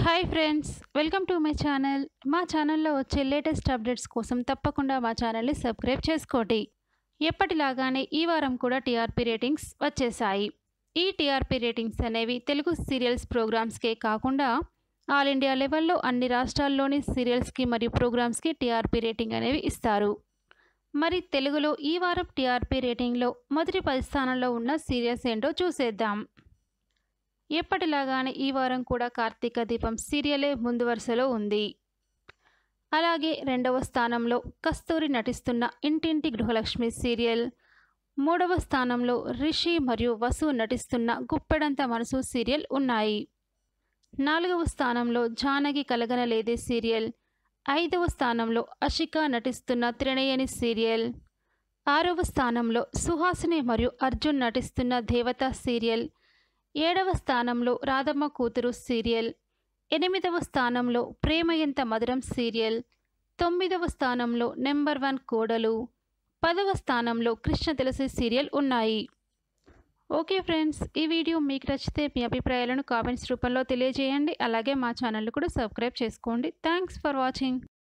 hi friends welcome to my channel మా ఛానల్లో వచ్చే లేటెస్ట్ అప్డేట్స్ కోసం తప్పకుండా మా ఛానల్ని సబ్స్క్రైబ్ చేసుకోండి ఎప్పటిలాగానే ఈ వారం కూడా టీఆర్పీ రేటింగ్స్ వచ్చేసాయి ఈ టీఆర్పీ రేటింగ్స్ అనేవి తెలుగు సీరియల్స్ ప్రోగ్రామ్స్కే కాకుండా ఆల్ ఇండియా లెవెల్లో అన్ని రాష్ట్రాల్లోని సీరియల్స్కి మరియు ప్రోగ్రామ్స్కి టీఆర్పీ రేటింగ్ అనేవి ఇస్తారు మరి తెలుగులో ఈ వారం టీఆర్పీ రేటింగ్లో మొదటి పది స్థానంలో ఉన్న సీరియల్స్ ఏంటో చూసేద్దాం ఎప్పటిలాగానే ఈ వారం కూడా కార్తీక దీపం సీరియలే ముందు వరుసలో ఉంది అలాగే రెండవ స్థానంలో కస్తూరి నటిస్తున్న ఇంటింటి గృహలక్ష్మి సీరియల్ మూడవ స్థానంలో రిషి మరియు వసు నటిస్తున్న గుప్పెడంత మనసు సీరియల్ ఉన్నాయి నాలుగవ స్థానంలో జానకి కలగనలేదే సీరియల్ ఐదవ స్థానంలో అషిక నటిస్తున్న త్రినయని సీరియల్ ఆరవ స్థానంలో సుహాసిని మరియు అర్జున్ నటిస్తున్న దేవత సీరియల్ ఏడవ స్థానంలో రాధమ్మ కూతురు సీరియల్ ఎనిమిదవ స్థానంలో ప్రేమ ఎంత మధురం సీరియల్ తొమ్మిదవ స్థానంలో నెంబర్ వన్ కోడలు పదవ స్థానంలో కృష్ణ తులసి సీరియల్ ఉన్నాయి ఓకే ఫ్రెండ్స్ ఈ వీడియో మీకు నచ్చితే మీ అభిప్రాయాలను కామెంట్స్ రూపంలో తెలియజేయండి అలాగే మా ఛానల్ కూడా సబ్స్క్రైబ్ చేసుకోండి థ్యాంక్స్ ఫర్ వాచింగ్